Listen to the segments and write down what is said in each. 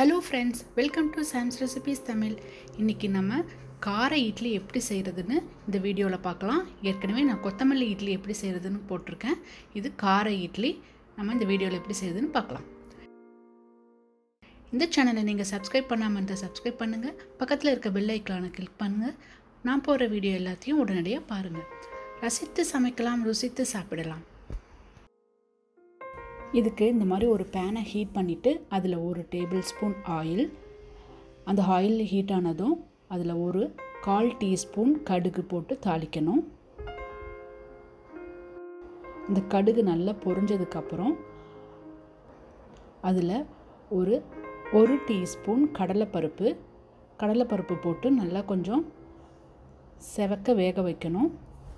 hello friends welcome to Sam's recipes Tamil இன்றைக்கி நம்ம கார இட்லி எப்படி செய்கிறதுன்னு இந்த வீடியோவில் பார்க்கலாம் ஏற்கனவே நான் கொத்தமல்லி இட்லி எப்படி செய்கிறதுன்னு போட்டிருக்கேன் இது கார இட்லி நம்ம இந்த வீடியோவில் எப்படி செய்கிறதுன்னு பார்க்கலாம் இந்த சேனலை நீங்கள் சப்ஸ்கிரைப் பண்ணாமல் இருந்தால் சப்ஸ்கிரைப் பண்ணுங்கள் பக்கத்தில் இருக்க பெல் ஐக்கானை கிளிக் பண்ணுங்கள் நான் போடுற வீடியோ எல்லாத்தையும் உடனடியாக பாருங்கள் ரசித்து சமைக்கலாம் ருசித்து சாப்பிடலாம் இதுக்கு இந்த மாதிரி ஒரு பேனை ஹீட் பண்ணிவிட்டு அதில் ஒரு டேபிள் ஸ்பூன் ஆயில் அந்த ஆயில் ஹீட் ஆனதும் அதில் ஒரு கால் டீஸ்பூன் கடுகு போட்டு தாளிக்கணும் இந்த கடுகு நல்லா பொரிஞ்சதுக்கப்புறம் அதில் ஒரு ஒரு டீஸ்பூன் கடலைப்பருப்பு கடலைப்பருப்பு போட்டு நல்லா கொஞ்சம் செவக்க வேக வைக்கணும்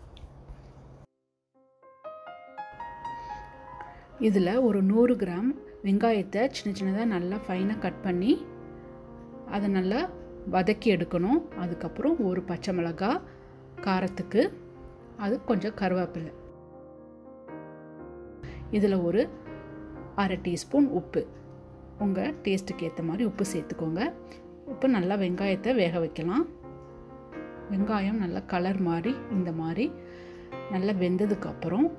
இதில் ஒரு நூறு கிராம் வெங்காயத்தை சின்ன சின்னதாக நல்லா ஃபைனாக கட் பண்ணி அதை நல்லா வதக்கி எடுக்கணும் அதுக்கப்புறம் ஒரு பச்சை மிளகா காரத்துக்கு அது கொஞ்சம் கருவேப்பிலை இதில் ஒரு அரை டீஸ்பூன் உப்பு உங்கள் டேஸ்ட்டுக்கு ஏற்ற மாதிரி உப்பு சேர்த்துக்கோங்க இப்போ நல்லா வெங்காயத்தை வேக வைக்கலாம் வெங்காயம் நல்லா கலர் மாதிரி இந்த மாதிரி நல்லா வெந்ததுக்கப்புறம்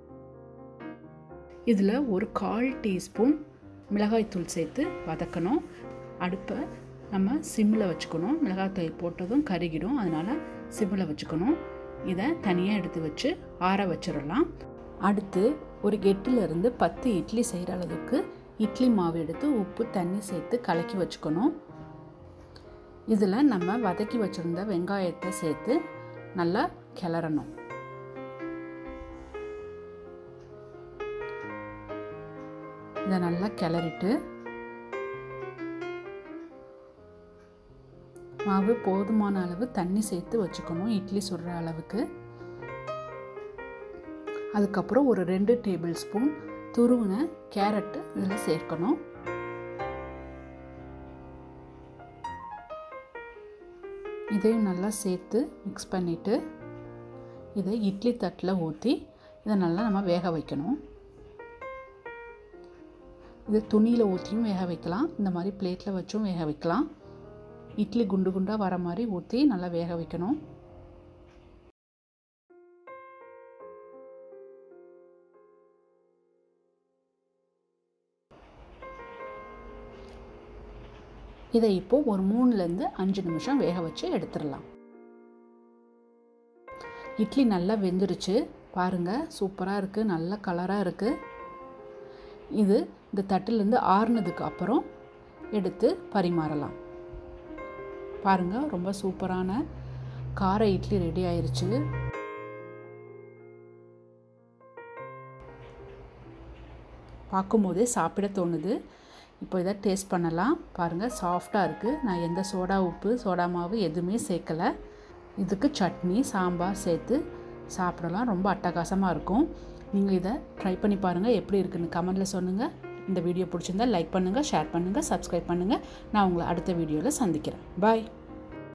இதில் ஒரு கால் டீஸ்பூன் மிளகாய்த்தூள் சேர்த்து வதக்கணும் அடுப்பை நம்ம சிம்மில் வச்சுக்கணும் மிளகாய்த்தூள் போட்டதும் கருகிடும் அதனால் சிம்மில் வச்சுக்கணும் இதை தனியாக எடுத்து வச்சு ஆற வச்சிடலாம் அடுத்து ஒரு எட்டுலேருந்து பத்து இட்லி செய்கிற அளவுக்கு இட்லி மாவு எடுத்து உப்பு தண்ணி சேர்த்து கலக்கி வச்சுக்கணும் இதில் நம்ம வதக்கி வச்சுருந்த வெங்காயத்தை சேர்த்து நல்லா கிளறணும் இதை நல்லா கிளறிட்டு மாவு போதுமான அளவு தண்ணி சேர்த்து வச்சுக்கணும் இட்லி சுடுற அளவுக்கு அதுக்கப்புறம் ஒரு ரெண்டு டேபிள் ஸ்பூன் துருவின கேரட்டு இதில் சேர்க்கணும் இதையும் நல்லா சேர்த்து மிக்ஸ் பண்ணிவிட்டு இதை இட்லி தட்டில் ஊற்றி இதை நல்லா நம்ம வேக வைக்கணும் இது துணியில் ஊற்றியும் வேக வைக்கலாம் இந்த மாதிரி பிளேட்டில் வச்சும் வேக வைக்கலாம் இட்லி குண்டு குண்டாக வர மாதிரி ஊற்றி நல்லா வேக வைக்கணும் இதை இப்போது ஒரு மூணுலேருந்து அஞ்சு நிமிஷம் வேக வச்சு எடுத்துடலாம் இட்லி நல்லா வெந்துருச்சு பாருங்கள் சூப்பராக இருக்குது நல்ல கலராக இருக்குது இது இந்த தட்டிலேருந்து ஆறுனதுக்கு அப்புறம் எடுத்து பரிமாறலாம் பாருங்கள் ரொம்ப சூப்பரான கார இட்லி ரெடி ஆயிருச்சு பார்க்கும்போதே சாப்பிட தோணுது இப்போ இதை டேஸ்ட் பண்ணலாம் பாருங்கள் சாஃப்டாக இருக்குது நான் எந்த சோடா உப்பு சோடா மாவு எதுவுமே சேர்க்கலை இதுக்கு சட்னி சாம்பார் சேர்த்து சாப்பிடலாம் ரொம்ப அட்டகாசமாக இருக்கும் நீங்கள் இதை ட்ரை பண்ணி பாருங்கள் எப்படி இருக்குன்னு கமெண்டில் சொல்லுங்கள் இந்த வீடியோ பிடிச்சிருந்தா லைக் பண்ணுங்கள் ஷேர் பண்ணுங்கள் சப்ஸ்கிரைப் பண்ணுங்கள் நான் உங்களை அடுத்த வீடியோவில் சந்திக்கிறேன் பாய்